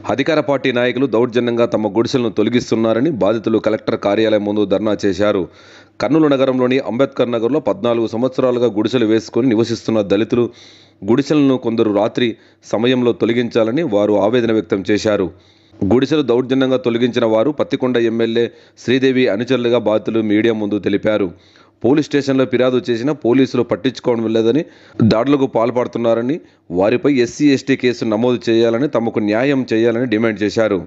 అధికార పార్టీ నాయకులు దౌర్జన్యంగా తమ గుడిసెలను తొలగిస్తున్నారని బాధితులు కలెక్టర్ కార్యాలయం ముందు ధర్నా చేశారు కర్నూలు నగరంలోని అంబేద్కర్ నగర్లో పద్నాలుగు సంవత్సరాలుగా గుడిసెలు వేసుకొని నివసిస్తున్న దళితులు గుడిసెలను కొందరు రాత్రి సమయంలో తొలగించాలని వారు ఆవేదన వ్యక్తం చేశారు గుడిసెలు దౌర్జన్యంగా తొలగించిన వారు పత్తికొండ ఎమ్మెల్యే శ్రీదేవి అనుచరులుగా బాధితులు మీడియా ముందు తెలిపారు పోలీస్ స్టేషన్లో ఫిర్యాదు చేసినా పోలీసులు పట్టించుకోవడం లేదని దాడులకు పాల్పడుతున్నారని వారిపై ఎస్సీ ఎస్టీ కేసు నమోదు చేయాలని తమకు న్యాయం చేయాలని డిమాండ్ చేశారు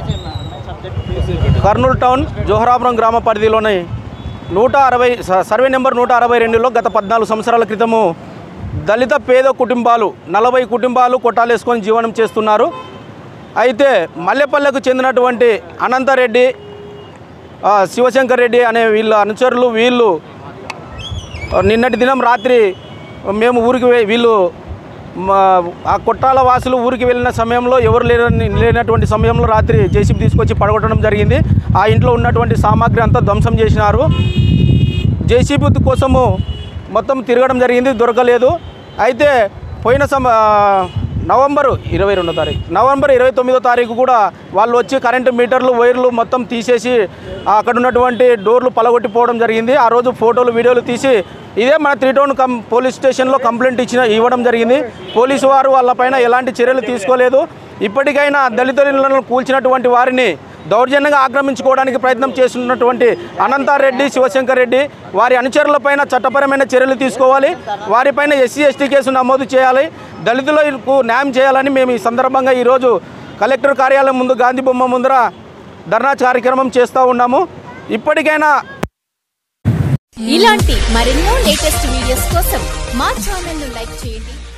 కర్నూలు టౌన్ జోహరాపురం గ్రామ పరిధిలోని నూట అరవై స- సర్వే నెంబర్ నూట అరవై రెండులో గత పద్నాలుగు సంవత్సరాల క్రితము దళిత పేద కుటుంబాలు నలభై కుటుంబాలు కొట్టాలేసుకొని జీవనం చేస్తున్నారు అయితే మల్లెపల్లెకు చెందినటువంటి అనంతరెడ్డి ఆ, శివశంకర్ రెడ్డి అనే వీళ్ళ అనుచరులు వీళ్ళు ఆ, నిన్నటి దినం రాత్రి మేము ఊరికి వే- వీళ్ళు మా ఆ కొట్టాల వాసులు ఊరికి వెళ్ళిన సమయంలో ఎవరు లేని లేనటువంటి సమయంలో రాత్రి జేసీబీ తీసుకొచ్చి పడగొట్టడం జరిగింది ఆ ఇంట్లో ఉన్నటువంటి సామాగ్రి అంతా ధ్వంసం చేసినారు జేసీబీ కోసము మొత్తం తిరగడం జరిగింది దొరకలేదు అయితే పోయిన సమ నవంబరు ఇరవై రెండో తారీఖు నవంబర్ ఇరవై తొమ్మిదో తారీఖు కూడా వాళ్ళు వచ్చి కరెంటు మీటర్లు వైర్లు మొత్తం తీసేసి అక్కడ ఉన్నటువంటి డోర్లు పలగొట్టిపోవడం జరిగింది ఆ రోజు ఫోటోలు వీడియోలు తీసి ఇదే మన త్రీ టౌన్ కం పోలీస్ స్టేషన్లో కంప్లైంట్ ఇచ్చిన ఇవ్వడం జరిగింది పోలీసు వారు వాళ్ళపైన ఎలాంటి చర్యలు తీసుకోలేదు ఇప్పటికైనా దళితులను కూల్చినటువంటి వారిని దౌర్జన్యంగా ఆక్రమించుకోవడానికి ప్రయత్నం చేస్తున్నటువంటి అనంతారెడ్డి శివశంకర్ రెడ్డి వారి అనుచరులపైన చట్టపరమైన చర్యలు తీసుకోవాలి వారిపైన ఎస్సీ ఎస్టీ కేసు నమోదు చేయాలి దళితులకు న్యాయం చేయాలని మేము ఈ సందర్భంగా ఈరోజు కలెక్టర్ కార్యాలయం ముందు గాంధీ బొమ్మ ముందర ధర్నా కార్యక్రమం చేస్తూ ఉన్నాము ఇప్పటికైనా ఇలాంటి మరెన్నో లేటెస్ట్ వీడియోస్ కోసం మా ఛానల్ ను లైక్ చేయండి